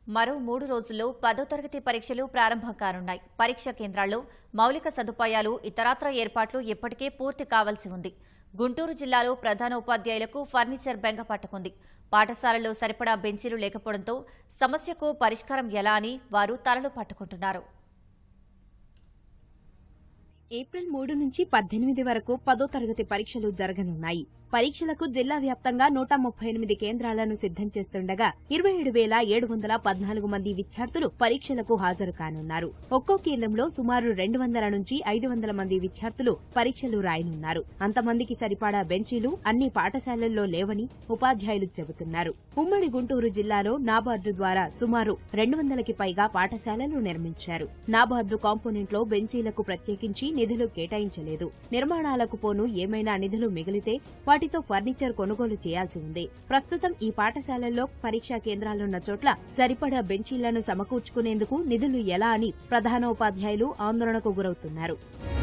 మరో మూడు రోజుల్లో పదో తరగతి పరీక్షలు ప్రారంభం కానున్నాయి పరీక్ష కేంద్రాల్లో మౌలిక సదుపాయాలు ఇతరాత్ర ఏర్పాట్లు ఇప్పటికే పూర్తి కావాల్సి ఉంది గుంటూరు జిల్లాలో ప్రధాన ఉపాధ్యాయులకు ఫర్నిచర్ బెంగ పట్టుకుంది పాఠశాలల్లో సరిపడా బెంచీలు లేకపోవడంతో సమస్యకు పరిష్కారం ఎలా అని వారు తలలు పట్టుకుంటున్నారు ఏప్రిల్ మూడు నుంచి పద్దెనిమిది వరకు పదో తరగతి పరీక్షలు జరగనున్నాయి పరీక్షలకు జిల్లా వ్యాప్తంగా నూట ముప్పై ఎనిమిది కేంద్రాలను సిద్దం చేస్తుండగా ఇరవై ఏడు వేల ఏడు వందల పద్నాలుగు మంది విద్యార్థులు పరీక్షలకు హాజరు కానున్నారు ఒక్కో కేంద్రంలో సుమారు రెండు వందల నుంచి ఐదు వందల మంది విద్యార్థులు పరీక్షలు రాయనున్నారు అంతమందికి సరిపడా బెంచీలు అన్ని పాఠశాలల్లో లేవని ఉపాధ్యాయులు చెబుతున్నారు ఉమ్మడి గుంటూరు జిల్లాలో నాబార్డు ద్వారా సుమారు రెండు వందలకి పైగా పాఠశాలలు నిర్మించారు నాబార్డు కాంపోనెంట్ లో బెంచీలకు ప్రత్యేకించి నిధులు కేటాయించలేదు నిర్మాణాలకు పోను ఏమైనా నిధులు మిగిలితే వాటితో ఫర్నిచర్ కొనుగోలు చేయాల్సి ఉంది ప్రస్తుతం ఈ పాఠశాలల్లో పరీక్షా కేంద్రాలున్న చోట్ల సరిపడా బెంచీలను సమకూర్చుకునేందుకు నిధులు ఎలా అని ప్రధానోపాధ్యాయులు ఆందోళనకు గురవుతున్నారు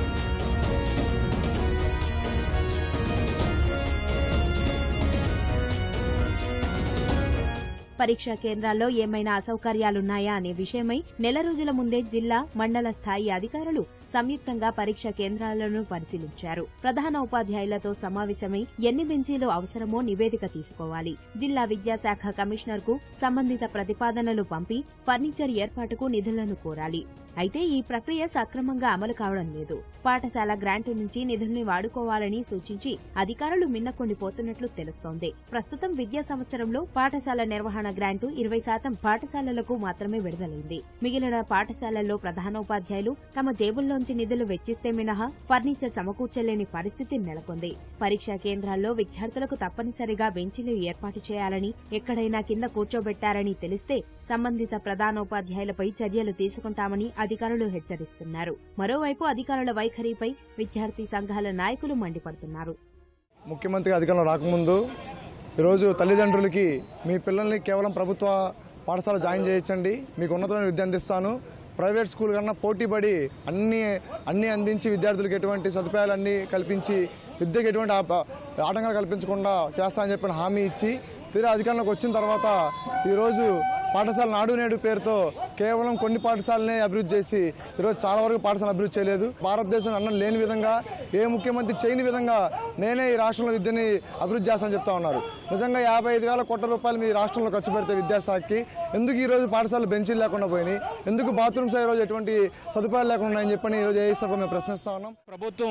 పరీక్షా కేంద్రాల్లో ఏమైనా అసౌకర్యాలున్నాయా అనే విషయమై నెల రోజుల ముందే జిల్లా మండల స్థాయి అధికారులు సంయుక్తంగా పరీక్షా కేంద్రాలను పరిశీలించారు ప్రధాన ఉపాధ్యాయులతో సమావేశమై ఎన్ని బెంచీలు అవసరమో నివేదిక తీసుకోవాలి జిల్లా విద్యాశాఖ కమిషనర్ కు సంబంధిత ప్రతిపాదనలు పంపి ఫర్నిచర్ ఏర్పాటుకు నిధులను కోరాలి అయితే ఈ ప్రక్రియ సక్రమంగా అమలు కావడం లేదు పాఠశాల గ్రాంటు నుంచి నిధుల్ని వాడుకోవాలని సూచించి అధికారులు మిన్నకొండిపోతున్నట్లు తెలుస్తోంది ప్రస్తుతం విద్యా సంవత్సరంలో పాఠశాల నిర్వహణ గ్రాంటు ఇరవై శాతం పాఠశాలలకు మాత్రమే విడుదలైంది మిగిలిన పాఠశాలల్లో ప్రధానోపాధ్యాయులు తమ జేబుల్లోంచి నిధులు వెచ్చిస్తే మినహా ఫర్నిచర్ సమకూర్చలేని పరిస్థితి నెలకొంది పరీక్షా కేంద్రాల్లో విద్యార్థులకు తప్పనిసరిగా బెంచీలు ఏర్పాటు చేయాలని ఎక్కడైనా కింద కూర్చోబెట్టారని తెలిస్తే సంబంధిత ప్రధానోపాధ్యాయులపై చర్యలు తీసుకుంటామని అధికారులు హెచ్చరిస్తున్నారు మరోవైపు అధికారుల వైఖరిపై విద్యార్థి సంఘాల నాయకులు మండిపడుతున్నారు ముఖ్యమంత్రి అధికారంలో రాకముందు ఈరోజు తల్లిదండ్రులకి మీ పిల్లల్ని కేవలం ప్రభుత్వ పాఠశాల జాయిన్ చేయించండి మీకు ఉన్నతమైన విద్య అందిస్తాను ప్రైవేట్ స్కూల్ కన్నా పోటీపడి అన్ని అన్ని అందించి విద్యార్థులకు ఎటువంటి సదుపాయాలన్నీ కల్పించి విద్యకు ఎటువంటి ఆప- ఆటంకాలు కల్పించకుండా చేస్తానని చెప్పిన హామీ ఇచ్చి తీరా అధికారంలోకి వచ్చిన తర్వాత ఈరోజు పాఠశాల నాడు నేడు పేరుతో కేవలం కొన్ని పాఠశాలనే అభివృద్ధి చేసి ఈరోజు చాలా వరకు పాఠశాల అభివృద్ధి చేయలేదు భారతదేశం అన్నం లేని విధంగా ఏ ముఖ్యమంత్రి చేయని విధంగా నేనే ఈ రాష్ట్రంలో విద్యని అభివృద్ధి చేస్తానని చెప్తా ఉన్నారు నిజంగా యాభై ఐదు వేల కోట్ల రూపాయలు మీ రాష్ట్రంలో ఖర్చు పెడితే విద్యాశాఖకి ఎందుకు ఈ రోజు పాఠశాలలు బెంచీలు లేకుండా పోయినాయి ఎందుకు బాత్రూమ్స్ ఈరోజు ఎటువంటి సదుపాయాలు లేకుండా ఉన్నాయని చెప్పని ఈరోజు ఏ సభ మేము ప్రశ్నిస్తా ఉన్నాం ప్రభుత్వం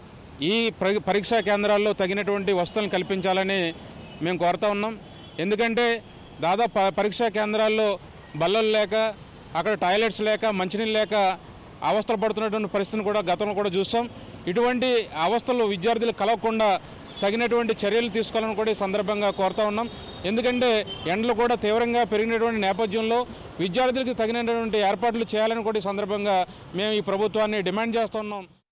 ఈ ప్ర- పరీక్షా కేంద్రాల్లో తగినటువంటి వసతులను కల్పించాలని మేము కోరుతా ఉన్నాం ఎందుకంటే దాదాపు ప- పరీక్షా కేంద్రాల్లో బల్లలు లేక అక్కడ టాయిలెట్స్ లేక మంచినీళ్ళు లేక అవస్థలు పడుతున్నటువంటి పరిస్థితిని కూడా గతంలో కూడా చూసాం ఇటువంటి అవస్థలు విద్యార్థులు కలగకుండా తగినటువంటి చర్యలు తీసుకోవాలని కూడా ఈ సందర్భంగా కోరుతా ఉన్నాం ఎందుకంటే ఎండలు కూడా తీవ్రంగా పెరిగినటువంటి నేపథ్యంలో విద్యార్థులకు తగినటువంటి ఏర్పాట్లు చేయాలని కూడా ఈ సందర్భంగా మేము ఈ ప్రభుత్వాన్ని డిమాండ్ చేస్తున్నాం